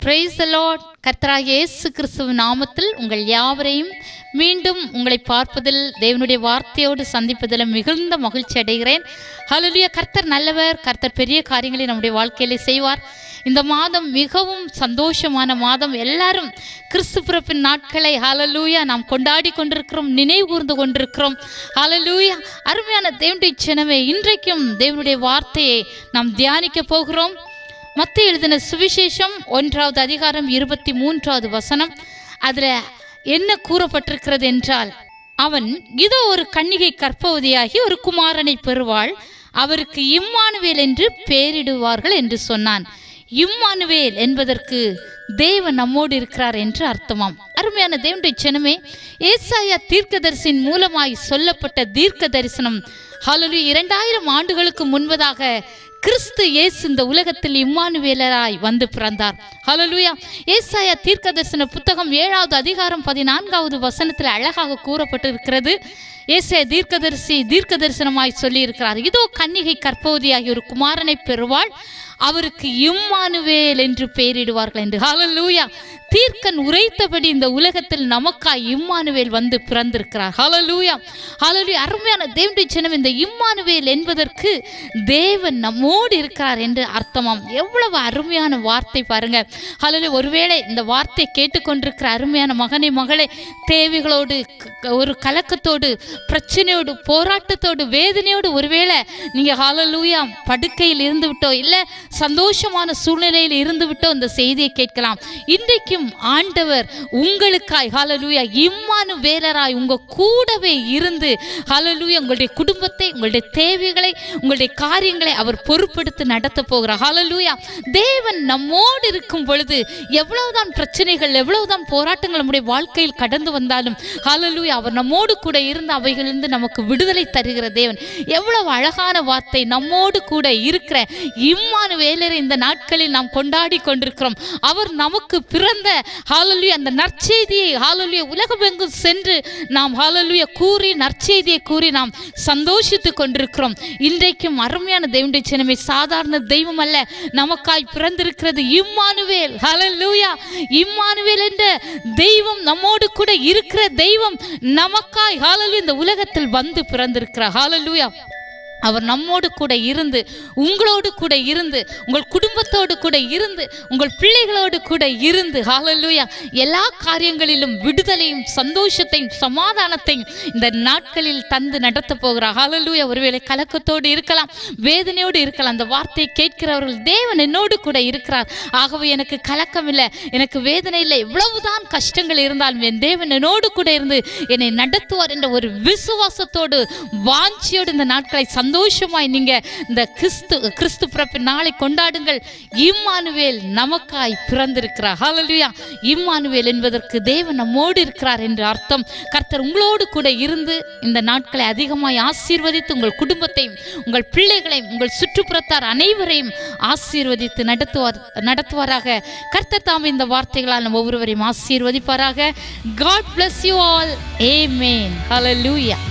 price Lord கர்த்தராகிய இயேசு கிறிஸ்துவின் நாமத்தில் உங்கள் யாவரையும் மீண்டும் உங்களை பார்ப்பதில் தேவனுடைய வார்த்தையோடு சந்திப்பதில் மிகுந்த மகிழ்ச்சி அடைகிறேன் ஹalleluya கர்த்தர் நல்லவர் கர்த்தர் பெரிய காரியங்களை நம்முடைய வாழ்க்கையிலே செய்வார் இந்த மாதம் மிகவும் சந்தோஷமான மாதம் எல்லாரும் கிறிஸ்து பிறப்பின் நாட்களை ஹalleluya நாம் கொண்டாடி கொண்டிருக்கிறோம் நினைவு கூர்ந்து கொண்டிருக்கிறோம் ஹalleluya அருமையான தேவனுடைய சினமே இன்றைக்கும் தேவனுடைய வார்த்தையை நாம் தியானிக்க போகிறோம் மத்திய எழுதின சுவிசேஷம் ஒன்றாவது அதிகாரம் இருபத்தி மூன்றாவது வசனம் அதுல என்ன கூறப்பட்டிருக்கிறது என்றால் அவன் இதோ ஒரு கன்னிகை கற்பவதியாகி ஒரு குமாரனை பெறுவாள் அவருக்கு இம்மானுவேல் என்று பெயரிடுவார்கள் என்று சொன்னான் இம்மானுவேல் என்பதற்கு தேவன் நம்மோடு இருக்கிறார் என்று அர்த்தமாம் அருமையான தேவனுடைய சினமே ஏசாயா தீர்க்கதரிசியின் மூலமாய் சொல்லப்பட்ட தீர்க்க தரிசனம் ஹalleluya இரண்டாயிரம் ஆண்டுகளுக்கு முன்பதாக கிறிஸ்து இயேசு இந்த உலகத்தில் இம்மானுவேலராய் வந்து பிறந்தார் ஹalleluya ஏசாயா தீர்க்கதரிசன புத்தகம் ஏழாவது அதிகாரம் பதினான்காவது வசனத்தில் அழகாக கூறப்பட்டிருக்கிறது ஏசாயா தீர்க்கதரிசி தீர்க்க தரிசனமாய் சொல்லியிருக்கிறார் இதோ கன்னிகை கற்பவதியாகிய ஒரு குமாரனை பெறுவாள் அவருக்கு இம்மானுவேல் என்று பெயரிடுவார்கள் என்று ஹalleluya தீர்க்கன் உரைத்தபடி இந்த உலகத்தில் நமக்காய் இம்மானுவேல் வந்து பிறந்திருக்கிறார் ஹalleluya ஹalleluya அருமையான தேவனுடைய சின்னம் இந்த இம்மானுவேல் என்பதற்கு தேவன் நம்மோடு இருக்கிறார் என்று அர்த்தமாம் எவ்வளவு அருமையான வார்த்தை பாருங்க ஹalleluya ஒருவேளை இந்த வார்த்தை கேட்டுக்கொண்டிருக்கிற அருமையான மகனை மகளே தேவைகளோடு க- ஒரு கலக்கத்தோடு பிரச்சனையோடு போராட்டத்தோடு வேதனையோடு ஒருவேளை நீங்க ஹalleluya படுக்கையில் இருந்து விட்டோ இல்ல சந்தோஷமான சூழ்நிலையில் இருந்து விட்டோ இந்த செய்தியை கேட்கலாம் இன்றைக்கும் ஆண்டவர் உங்களுக்காய் ஹalleluya இம்மானு வேலராய் உங்க கூடவே இருந்து ஹalleluya உங்களுடைய குடும்பத்தை உங்களுடைய தேவைகளை உங்களுடைய காரியங்களை அவர் பொறுப்பெடுத்து நடத்த போகிறார் ஹalleluya தேவன் நம்மோடு இருக்கும் பொழுது எவ்வளவுதான் பிரச்சனைகள் எவ்வளவுதான் போராட்டங்கள் நம்முடைய வாழ்க்கையில் கடந்து வந்தாலும் ஹalleluya அவர் நம்மோடு கூட இருந்து அவைகளிலிருந்து நமக்கு விடுதலை தருகிற தேவன் எவ்வளவு அழகான வார்த்தை நம்மோடு கூட இருக்கிற இம்மானு வேலரை இந்த நாட்களில் நாம் கொண்டாடி கொண்டிருக்கிறோம் அவர் நமக்கு பிறந்த ஹalleluya அந்த நற்செய்தியை ஹalleluya உலகமெங்கும் சென்று நாம் ஹalleluya கூறி நற்செய்தியை கூறி நாம் சந்தோஷித்துக் கொண்டிருக்கிறோம் இன்றைக்கும் அருமையான தெய்வனுடைய சின்னமே சாதாரண தெய்வம் அல்ல நமக்காய் பிறந்திருக்கிறது இம்மானுவேல் ஹalleluya இம்மானுவேல் என்ற தெய்வம் நம்மோடு கூட இருக்கிற தெய்வம் நமக்காய் ஹalleluya இந்த உலகத்தில் வந்து பிறந்திருக்கிறார் ஹalleluya அவர் நம்மோடு கூட இருந்து உங்களோடு கூட இருந்து உங்கள் குடும்பத்தோடு கூட இருந்து உங்கள் பிள்ளைகளோடு கூட இருந்து ஹalleluya எல்லா காரியங்களிலும் விடுதலையும் சந்தோஷத்தையும் சமாதானத்தையும் இந்த நாட்களில் தந்து நடத்த போகிறார் ஹalleluya ஒருவேளை கலக்கத்தோடு இருக்கலாம் வேதனையோடு இருக்கலாம் அந்த வார்த்தையை கேட்கிறவர்கள் தேவன் என்னோடு கூட இருக்கிறார் ஆகவே எனக்கு கலக்கம் இல்லை எனக்கு வேதனை இல்லை எவ்வளவுதான் கஷ்டங்கள் இருந்தாலும் என் தேவன் என்னோடு கூட இருந்து என்னை நடத்துவார் என்ற ஒரு விசுவாசத்தோடு வாஞ்சியோடு இந்த நாட்களை சந்தோஷமாய் நீங்க இந்த கிறிஸ்து கிறிஸ்து பிறப்பின் நாளை கொண்டாடுங்கள் இம்மானுவேல் நமக்காய் பிறந்திருக்கிறார் ஹalleluya இம்மானுவேல் என்பதற்கு தேவன் நம்மோடு இருக்கிறார் என்று அர்த்தம் கர்த்தர் உங்களோடு கூட இருந்து இந்த நாட்களை அதிகமாய் ஆசீர்வதித்து உங்கள் குடும்பத்தையும் உங்கள் பிள்ளைகளையும் உங்கள் சுற்றுப்புறத்தார் அனைவரையும் ஆசீர்வதித்து நடத்துவார் நடத்துவாராக கர்த்தர் தாம் இந்த வார்த்தைகளால் நம்ம ஒவ்வொருவரையும் ஆசீர்வதிப்பாராக God bless you all amen hallelujah